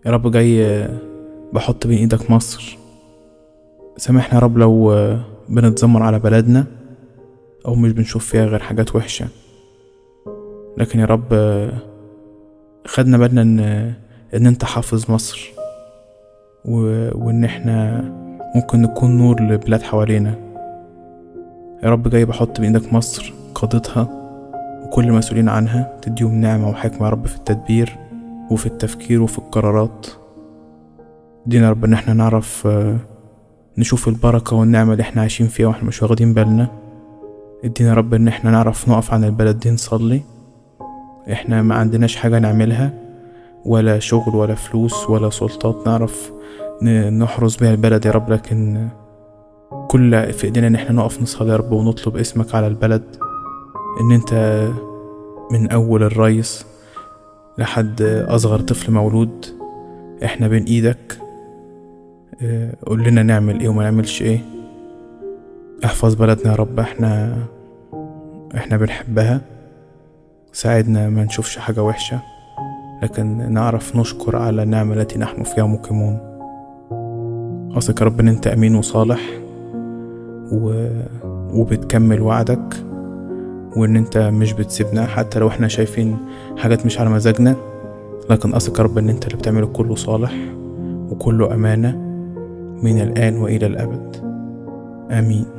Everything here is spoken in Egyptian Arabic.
يا رب جاي بحط بين ايدك مصر سامحنا يا رب لو بنتذمر على بلدنا او مش بنشوف فيها غير حاجات وحشة لكن يا رب خدنا بالنا ان ان انت حافظ مصر و... وان احنا ممكن نكون نور لبلاد حوالينا يا رب جاي بحط بين ايدك مصر قادتها وكل المسؤولين عنها تديهم نعمة وحكمة يا رب في التدبير وفي التفكير وفي القرارات دينا يا رب ان احنا نعرف نشوف البركة والنعمة اللي احنا عايشين فيها واحنا مش واخدين بالنا ادينا يا رب ان احنا نعرف نقف عن البلد دي نصلي احنا ما عندناش حاجة نعملها ولا شغل ولا فلوس ولا سلطات نعرف نحرس بيها البلد يا رب لكن كل في ايدينا ان احنا نقف نصلي يا رب ونطلب اسمك على البلد ان انت من اول الرئيس لحد اصغر طفل مولود احنا بين ايدك قول لنا نعمل ايه وما نعملش ايه احفظ بلدنا يا رب احنا احنا بنحبها ساعدنا ما نشوفش حاجة وحشة لكن نعرف نشكر على النعمة التي نحن فيها مقيمون أثق يا رب إن أنت أمين وصالح و... وبتكمل وعدك وإن أنت مش بتسيبنا حتى لو إحنا شايفين حاجات مش على مزاجنا لكن أثق يا رب إن أنت اللي بتعمله كله صالح وكله أمانة من الآن وإلى الأبد آمين